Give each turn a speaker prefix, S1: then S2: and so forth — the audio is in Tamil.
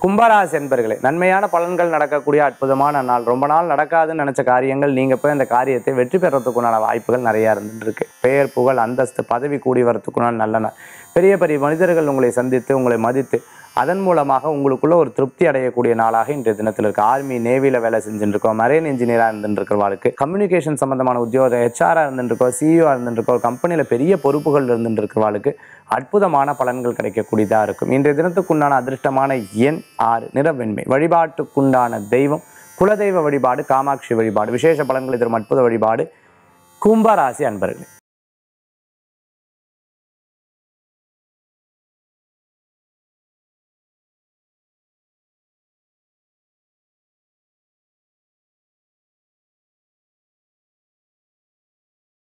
S1: கும்பராசி என்பர்களே நன்மையான பலன்கள் நடக்கக்கூடிய அற்புதமான நாள் ரொம்ப நாள் நடக்காதுன்னு நினைச்ச காரியங்கள் நீங்க போய் அந்த காரியத்தை வெற்றி பெறத்துக்குண்டான வாய்ப்புகள் நிறைய இருந்துட்டு இருக்கு பெயர் புகழ் அந்தஸ்து பதவி கூடி வரத்துக்குண்டான நல்ல நாள் பெரிய பெரிய மனிதர்கள் உங்களை சந்தித்து உங்களை மதித்து அதன் மூலமாக உங்களுக்குள்ள ஒரு திருப்தி அடையக்கூடிய நாளாக இன்றைய தினத்தில் இருக்கு ஆர்மி நேவியில் வேலை செஞ்சுட்டு இருக்கோம் மரைன் இன்ஜினியராக இருந்துட்டு இருக்கிறவாளுக்கு கம்யூனிகேஷன் சம்பந்தமான உத்தியோகம் ஹெச்ஆராக இருந்துட்டு இருக்கோம் சிஇஓ இருந்துட்டு இருக்கோம் கம்பெனியில் பெரிய பொறுப்புகள் இருந்துட்டு இருக்கிறவாளுக்கு அற்புதமான பலன்கள் கிடைக்கக்கூடியதாக இருக்கும் இன்றைய தினத்துக்குண்டான அதிர்ஷ்டமான எண் ஆறு நிறவெண்மை வழிபாட்டுக்குண்டான தெய்வம் குலதெய்வ வழிபாடு காமாட்சி வழிபாடு விசேஷ பலன்களை தரும் அற்புத வழிபாடு கும்பராசி அன்பர்களே